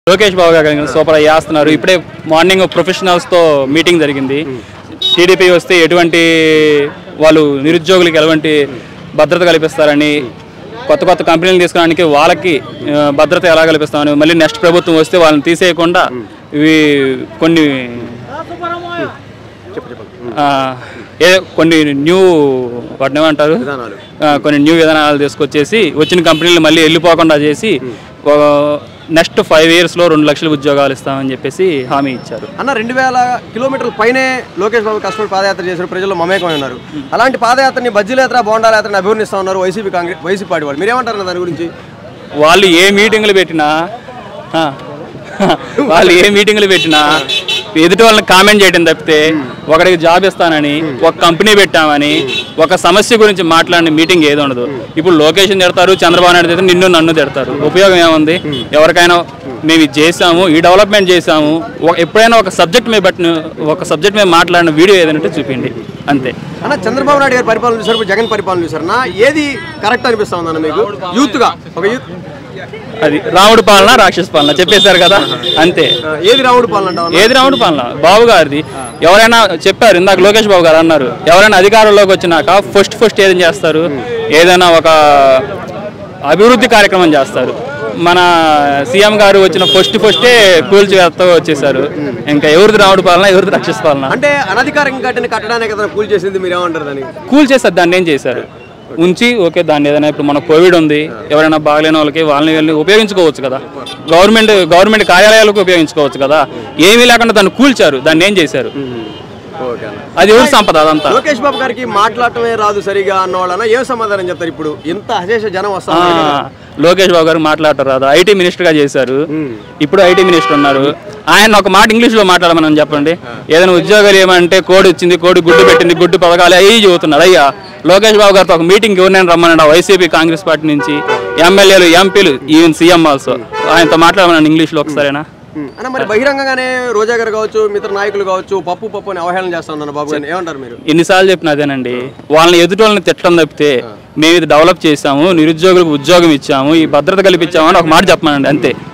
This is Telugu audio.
లోకేష్ బాబు గారు సూపర్ చేస్తున్నారు ఇప్పుడే మార్నింగ్ ప్రొఫెషనల్స్తో మీటింగ్ జరిగింది టీడీపీ వస్తే ఎటువంటి వాళ్ళు నిరుద్యోగులకి ఎలాంటి భద్రత కల్పిస్తారని కొత్త కొత్త కంపెనీలు తీసుకోవడానికి వాళ్ళకి ఆ, భద్రత ఎలా కల్పిస్తామని మళ్ళీ నెక్స్ట్ ప్రభుత్వం వస్తే వాళ్ళని తీసేయకుండా ఇవి కొన్ని ఆ, ఏ కొన్ని న్యూ వాటిని ఏమంటారు విధానాలు ఆ, కొన్ని న్యూ విధానాలు తీసుకొచ్చేసి వచ్చిన కంపెనీలు మళ్ళీ వెళ్ళిపోకుండా చేసి నెక్స్ట్ ఫైవ్ ఇయర్స్లో రెండు లక్షల ఉద్యోగాలు ఇస్తామని చెప్పేసి హామీ ఇచ్చారు అన్న రెండు వేల కిలోమీటర్ల పైనే లోకేష్ బాబు కష్టపడి పాదయాత్ర చేశారు ప్రజల్లో మమేకమై ఉన్నారు అలాంటి పాదయాత్రని బజ్జీల బోండాల యాత్రని అభివర్ణిస్తా ఉన్నారు వైసీపీ కాంగ్రెస్ వైసీపీ పార్టీ వాళ్ళు మీరేమంటారు అన్న దాని గురించి వాళ్ళు ఏ మీటింగ్లు పెట్టినా ఆ, వాళ్ళు ఏ మీటింగ్లు పెట్టినా ఎదుటి వాళ్ళని కామెంట్ చేయడం తప్పితే ఒకడికి జాబ్ ఇస్తానని ఒక కంపెనీ పెట్టామని ఒక సమస్య గురించి మాట్లాడిన మీటింగ్ ఏది ఉండదు ఇప్పుడు లొకేషన్ తిడతారు చంద్రబాబు నాయుడు తిడతారు నిన్ను నన్ను తిడతారు ఉపయోగం ఏముంది ఎవరికైనా మేము ఇది చేసాము ఈ డెవలప్మెంట్ చేసాము ఒక- ఎప్పుడైనా ఒక సబ్జెక్ట్ మీద బట్టి ఒక సబ్జెక్ట్ మీద మాట్లాడిన వీడియో ఏదంటే చూపిండి అంతే అన్న చంద్రబాబు నాయుడు గారి పరిపాలన చూసారు ఇప్పుడు జగన్ పరిపాలన చూసారు నా ఏది కరెక్ట్ అనిపిస్తా ఉందన్న మీకు యూత్గా ఒక యూత్ అది రాముడు పాలన రాక్షస పాలన చెప్పేశారు కదా అంతే ఆ, ఏది రాముడు పాలన అంటావు ఏది రాముడు పాలన బాబు గారిది ఎవరైనా చెప్పారు ఇందాక లోకేష్ బాబు గారు అన్నారు ఎవరైనా అధికారంలోకి వచ్చినాక ఫస్ట్ ఫస్ట్ ఏం చేస్తారు ఏదైనా ఒక అభివృద్ధి కార్యక్రమం చేస్తారు మన సీఎం గారు వచ్చిన ఫస్ట్ ఫస్టే కూల్చివేత్తో వచ్చేసారు ఇంకా ఎవరిది రాముడు పాలన ఎవరిది రాక్షస పాలన అంటే అనధికారికంగా కట్టిన కట్టడానికి ఏదైనా కూల్ చేసింది మీరు ఏమంటారు దాన్ని కూల్ చేస్తారు దాన్ని ఏం చేశారు ఉంచి ఓకే దాన్ని ఏదైనా ఇప్పుడు మన కోవిడ్ ఉంది ఎవరైనా బాగలేని వాళ్ళకి వాళ్ళని వెళ్ళి ఉపయోగించుకోవచ్చు కదా గవర్నమెంట్ గవర్నమెంట్ కార్యాలయాలకు ఉపయోగించుకోవచ్చు కదా ఏమీ లేకుండా దాన్ని కూల్చారు దాన్ని ఏం చేశారు ఓకే అన్న అది ఎవరి సంపద అదంతా లోకేష్ బాబు గారికి మాట్లాడటమే రాదు సరిగా అన్న వాళ్ళన ఏం సమాధానం చెప్తారు ఇప్పుడు ఇంత అశేష జనం వస్తా ఆ, ఉన్నారు కదా. లోకేష్ బాబు గారు మాట్లాడతారు రాదు ఐటీ మినిస్టర్ గా చేశారు ఇప్పుడు ఐటీ మినిస్టర్ ఉన్నారు ఆయన ఒక మాట ఇంగ్లీష్ లో మాట్లాడమని చెప్పండి ఏదైనా ఉద్యోగాలు ఏమంటే కోడి వచ్చింది కోడి గుడ్డు పెట్టింది గుడ్డు పథకాలు అయ్యి చెబుతున్నారు అయ్యా లోకేష్ బాబు గారితో ఒక మీటింగ్ ఎవరినైనా రమ్మనండి వైసీపీ కాంగ్రెస్ పార్టీ నుంచి ఎమ్మెల్యేలు ఎంపీలు ఈవెన్ సీఎం ఆల్సో ఆయనతో మాట్లాడమనండి ఇంగ్లీష్ లో ఒకసారైనా ఉమ్. అన్న మరి బహిరంగంగానే రోజా గారు కావచ్చు మిత్ర నాయకులు కావచ్చు పప్పు పప్పు అని అవహేళన చేస్తా ఉన్నారు బాబు గారిని ఏమంటారు మీరు ఎన్నిసార్లు చెప్పిన అదేనండి వాళ్ళని ఎదుటి వాళ్ళని తిట్టడం తప్పితే మేము ఇది డెవలప్ చేసాము నిరుద్యోగులకు ఉద్యోగం ఇచ్చాము ఈ భద్రత కల్పించాము అని ఒక మాట చెప్పమనండి అంతే